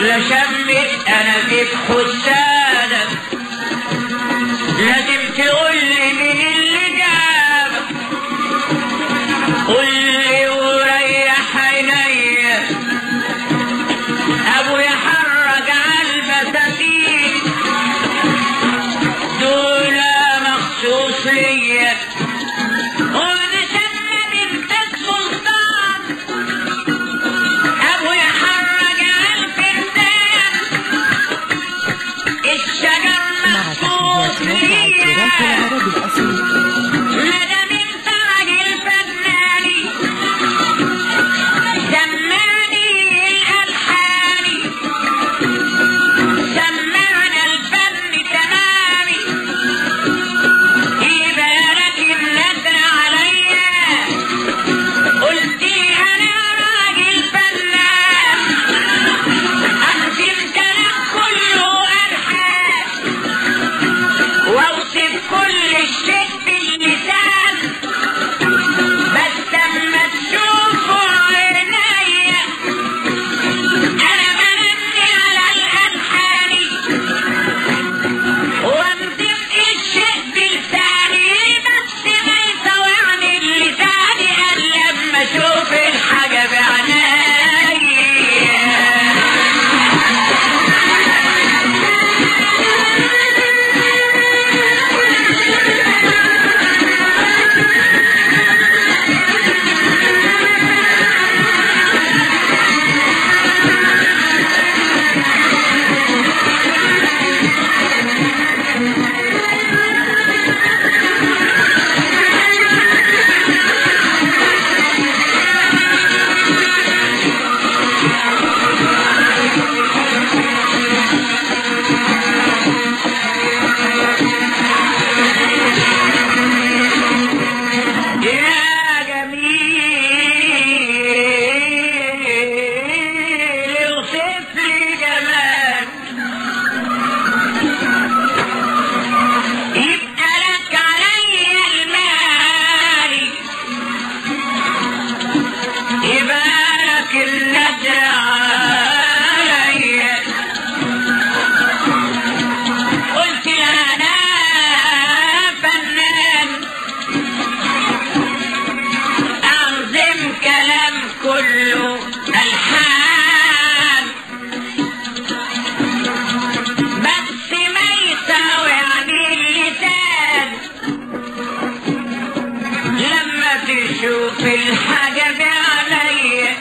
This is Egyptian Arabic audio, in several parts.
لا شمت انا فيك حسادك لازم تقول لي مين اللي جابك قول لي وريح عينيا ابويا حرج على البساتين دول مخصوص ليا وانا شم بنت السلطان ابويا حرج على الفردان الشجر مع مخصوص تحيات موقع ليا التراث العربي الأصيل مدى من فرج الفناني سمعني الألحاني سمعنا الفن تمامي يبارك النسر عليا قلت أنا راجل فنان أقسم كلام كله ألحان واوصف كل شيء باللسان بس اما تشوفوا عينيا انا بغني على الالحان وامسك الشيء بلساني بس ما يسوعني اللسان الا لما اشوف الحاجه بعينيا يا جميل اوصف لي جمال يبقى لك علي المال يبقى لك النجر علي قلت انا فنان أعظم كلام كله ألحان بس ما يساوي عن اللسان لما تشوف الحاجة بعينيا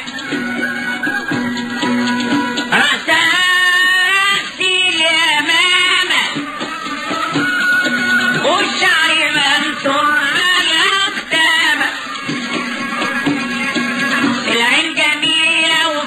رأسي يا ماما وشعري منثور على الأقدام العين جميلة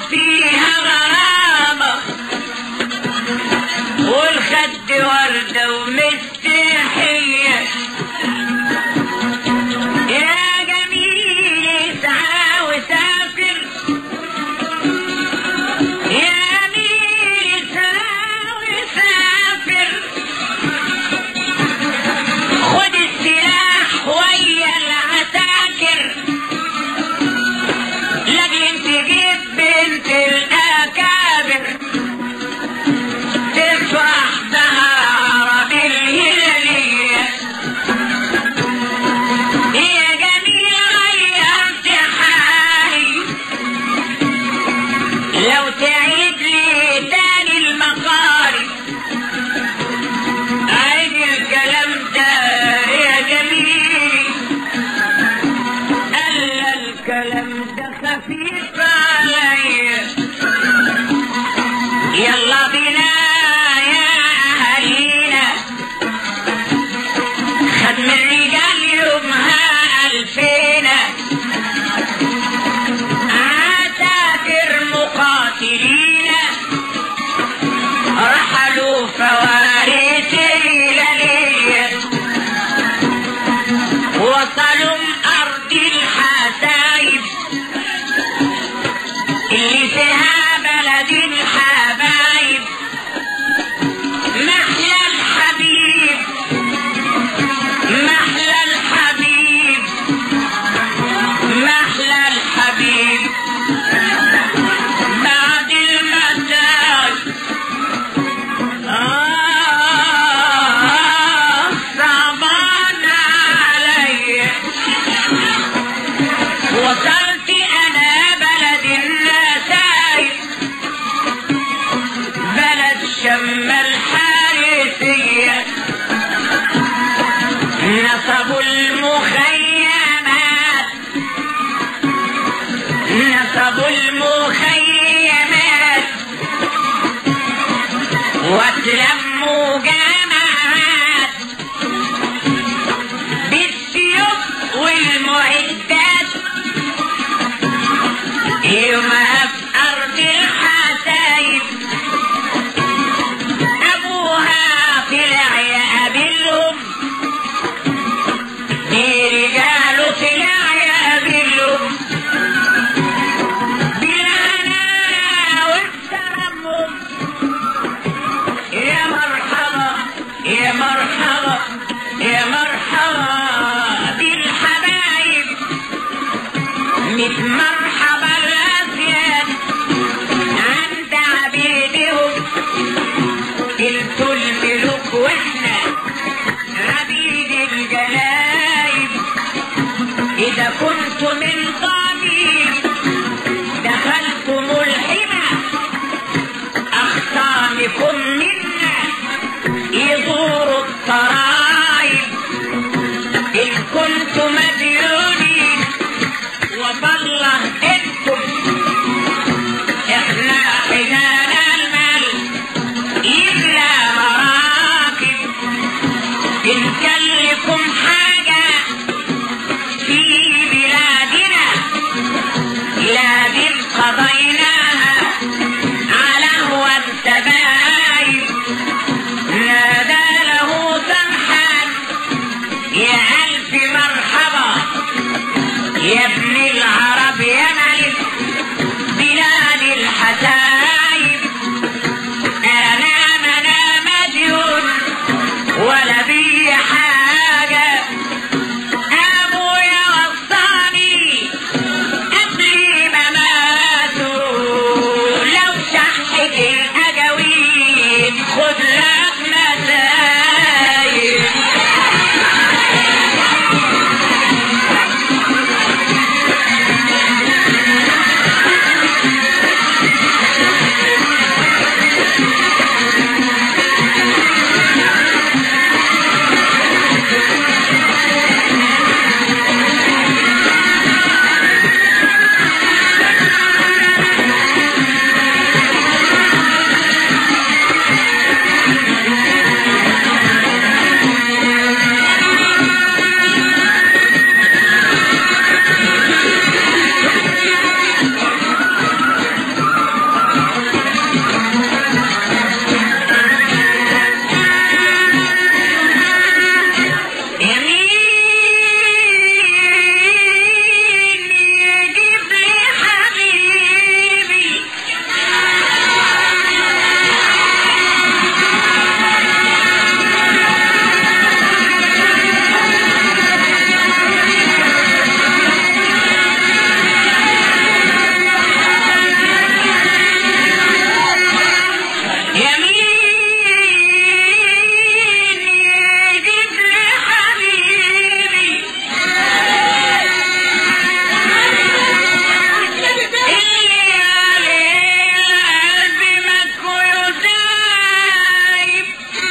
المخيمات واتلموا جماعات بالسيوف والمعدات يومها في أرض الحسايب أبوها طلع يقابلهم برجاله طلع يقابلهم بالهنا والترمم يا مرحبا يا مرحبا يا مرحبا بالحبايب ميت مرحبا الأسياد عند عبيدهم انتوا الملوك واحنا عبيد الجلايب إذا كنتم من ضمير دخلتم الحمى أخصامكم منا يزوروا الطرايب إن كنتم مديونين وبالله انتم احنا حجال المال إلا مراكب إن كان لكم حاجة في بلادنا لازم قضيناها على هو السبايب نادى له سمحان يا ألف مرحبا يا ابن العرب يا ملك بلاد الحسايب أنا أنا مديون ولا بي حاجة أبويا وصاني قبل ما ماتوا لو شحت الأجاويد خد لك مسايب يمين يجيب لي حبيبي يمين يجيب لي حبيبي اللي عليه القلب مكوي دايب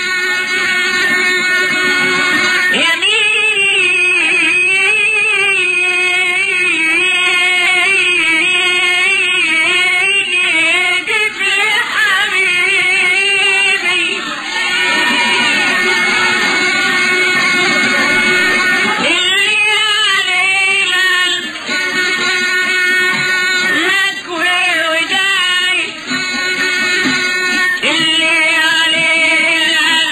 يمين يجيب لي حبيبي اللي عليه مكوي وداي اللي عليه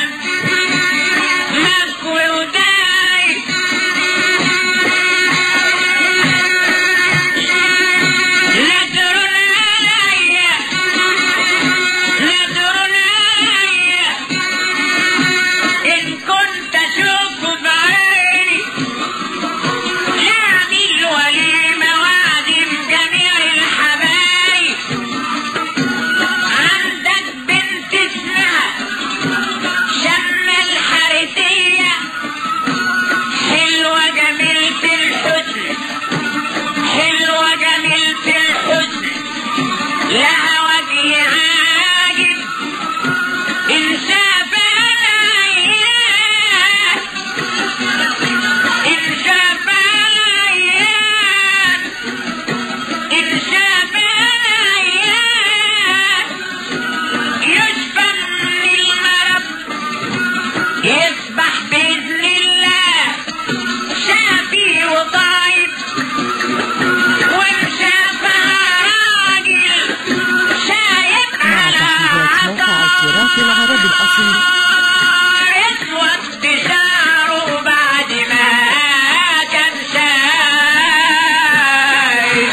مكوي وداي نذر عليا نذر عليا إن كنت أشوف بعيني نعمل وليمة وأعزم جميع الحبايب عندك بنت اسمها شمة الحارسية حلوة جميلة الحسن حلوة جميلة الحسن لها وجه عاجب إن شاف العيان إن شاف العيان إن شاف اسود شعره بعد ما كان شايب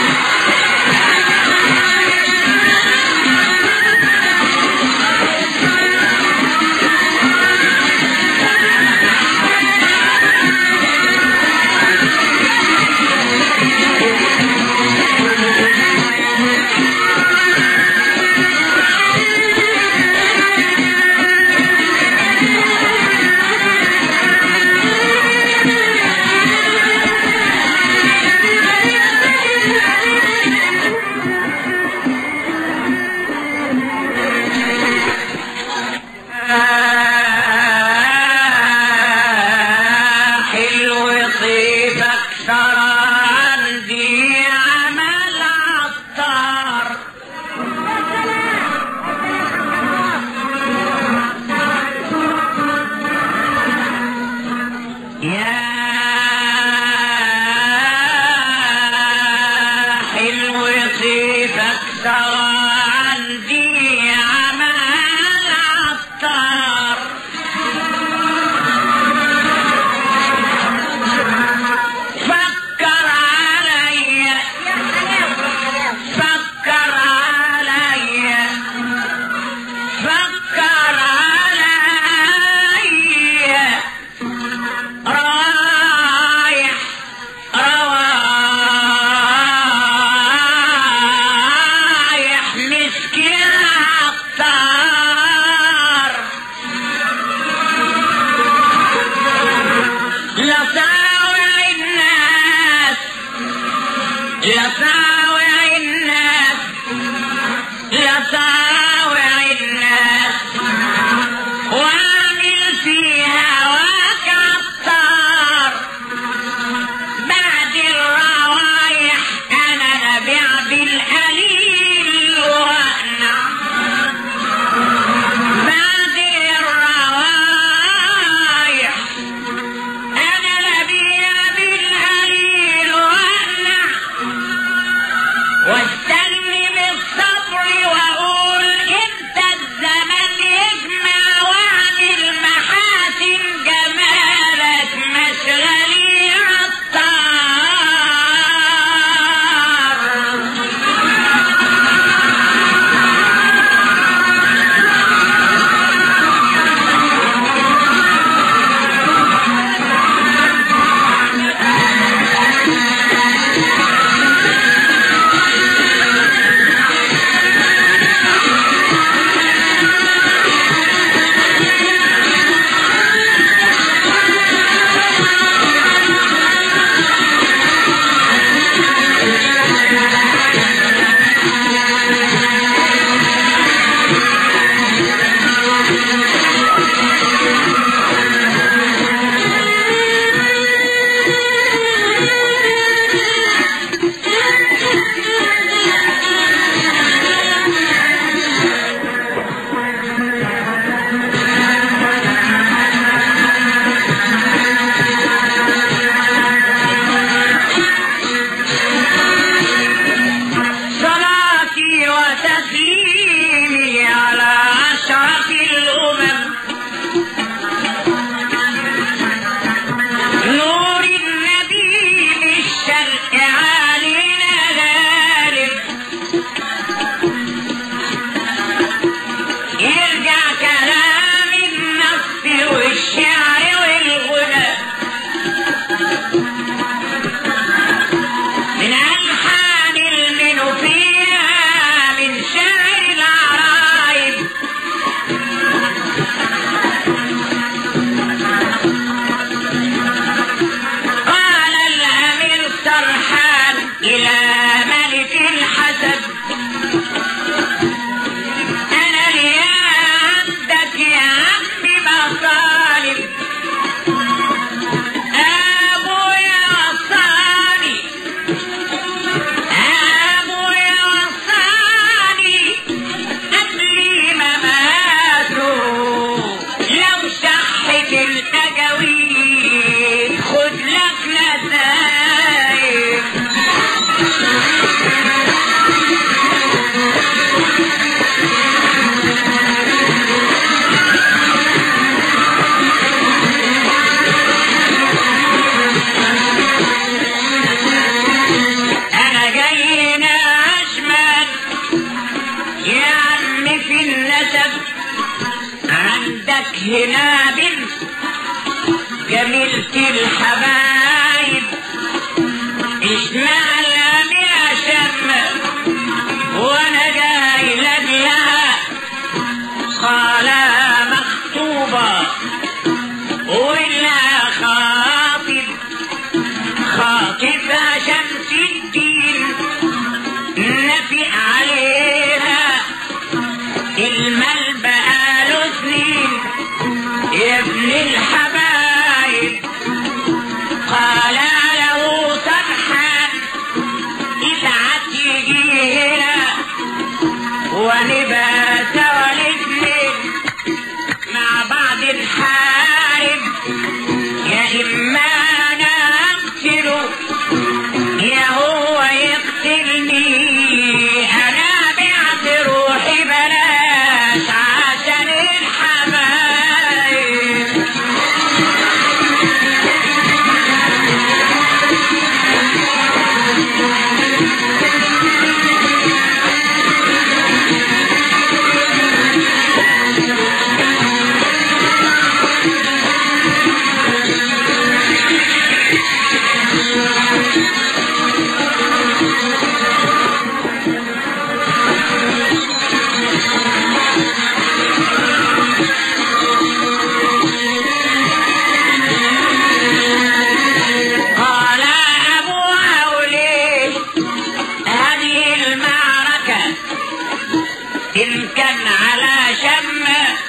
حلو طيبك ترى عندي عمل عطار يا حلو طيبك ترى عندي عمل عطار فكر عليا فكر عليا فكر عليا رايح روايح مسكين عطار لطاوع الناس لطاوع الناس لطاوع الناس واعمل فيها وكتار بعد الروايح انا نبيع بالقليل واقنع بعد الروايح انا نبيع بالقليل واقنع واستني بالصبر واقول انت الزمن يجمع واعمل محاسن جمالك مشغلي عطار صلاتي وتسليمي على أشرف الأمم نور النبي بالشرق علينا غالب يرجع كلام النص والشعر والغنى من ألحان المنوفية من شعر العرايب قال الأمير سرحان إلى ملك الحسد أنا لي عندك يا عمي مطالب أبويا وصاني أبويا وصاني قبل ما ماتوا لو شحت الأجاويد خد لك نتايج هنا بنت جميلة الحبايب اشمعنى بيها شم وانا جاي لاجلها قال مخطوبة ولا خاطب خاطبها شمس الدين نفق عليها المال بقاله سنين يا ابن الحبايب قال له سرحان ابعت يجي هنا ونبقى سوا الاتنين مع بعض نحارب يا اما انا اقتله يا هو يقتلني انا بعت روحي بلاش عشان الحبايب قال أبوها وليه هذه المعركة إن كان على شم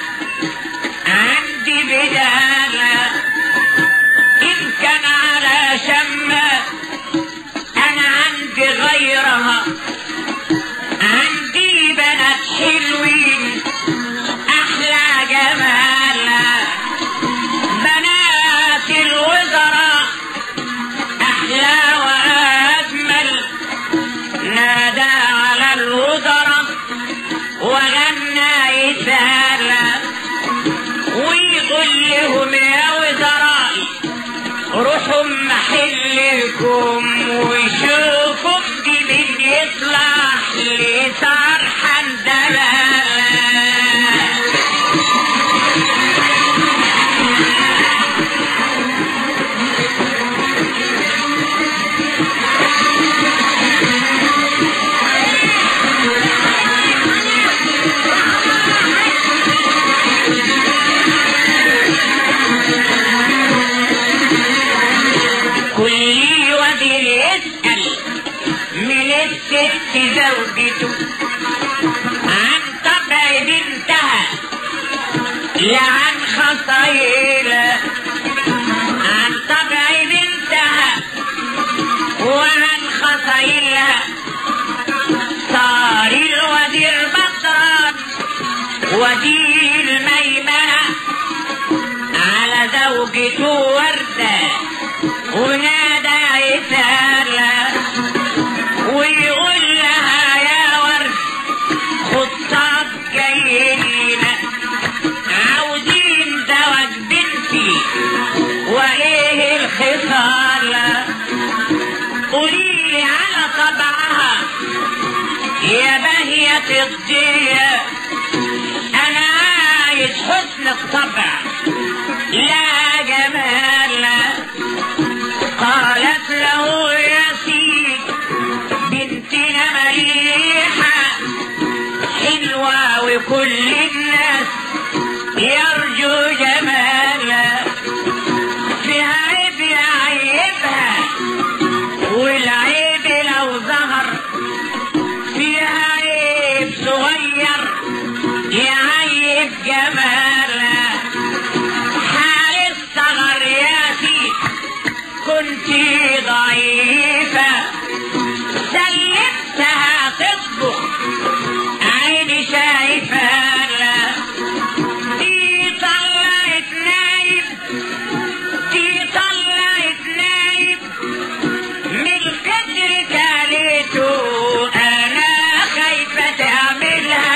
عندي بدالة إن كان على شم أنا عندي غيرها عندي بنات حلوين أحلى جمالا بنات الوزراء أحلى وأجمل نادى على الوزراء وغنى يسالا ويقول لهم يا وزراء روحوا محلكم وشوفوا مين يصلح لصار حندلة كل وزير يسأل من الست زوجته عن طبع بنتها لا عن خصايلها عن طبع بنتها وعن خصايلها صار الوزير بطران وزير الميمنة على زوجته وردة ونادى يسألها ويقول لها يا ورد خطاب جايين عاوزين زواج بنتي وايه الخصال قوليلي على طبعها يا باهية الضية انا عايز حسن الطبع لا جمال قالت له يا سيد بنتنا مليحة حلوة وكل الناس يرجو جمالها فيها عيب يعيبها والعيب لو ظهر فيها عيب صغير يعيب جمالها حال الصغر يا سيد كنت ضعيفة سلمتها تطبخ عيني شايفة دي طلعت نايب دي طلعت نايب من كتر كاليته انا خايفة تعملها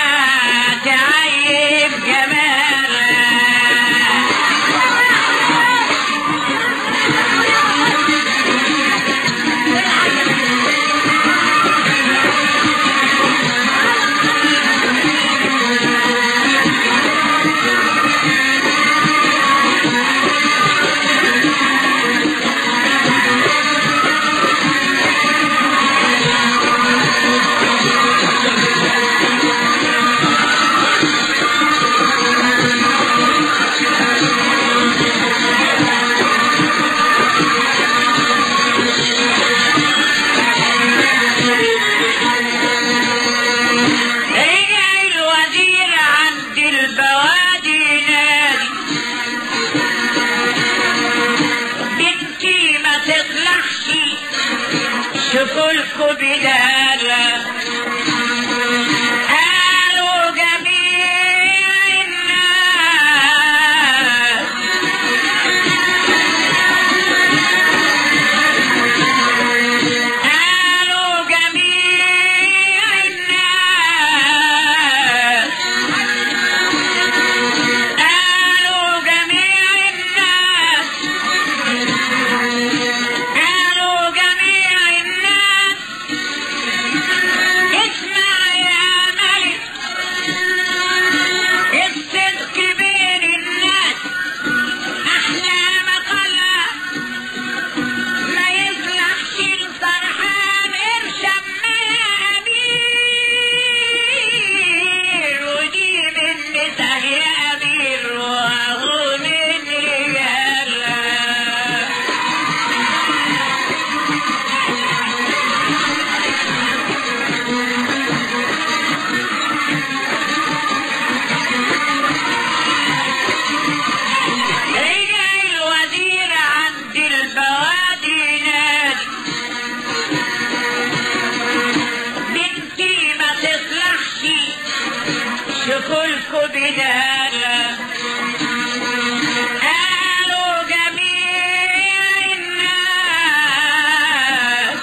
كلكم بدالة قالوا جميع الناس قالوا جميع الناس قالوا جميع الناس قالوا جميع الناس اسمع يا ملك الصدق بين الناس أحلى مقالة ما يصلحش الفرحان ارشم أمير ودي من نساء يا أمير وهو من رجالة رجع الوزير عند البوادي نادي بنتي ما تصلحش شكلكوا بدالة قالوا جميع الناس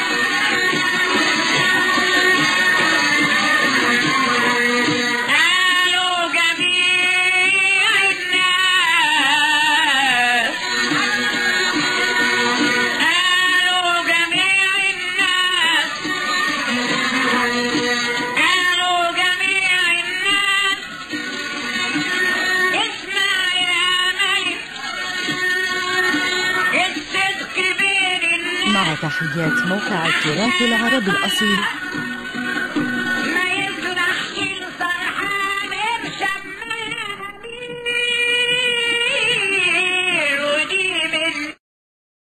قالوا جميع الناس قالوا جميع الناس قالوا جميع الناس اسمع يا ملك الصدق بين الناس مع تحيات موقع التراث العربي الأصيل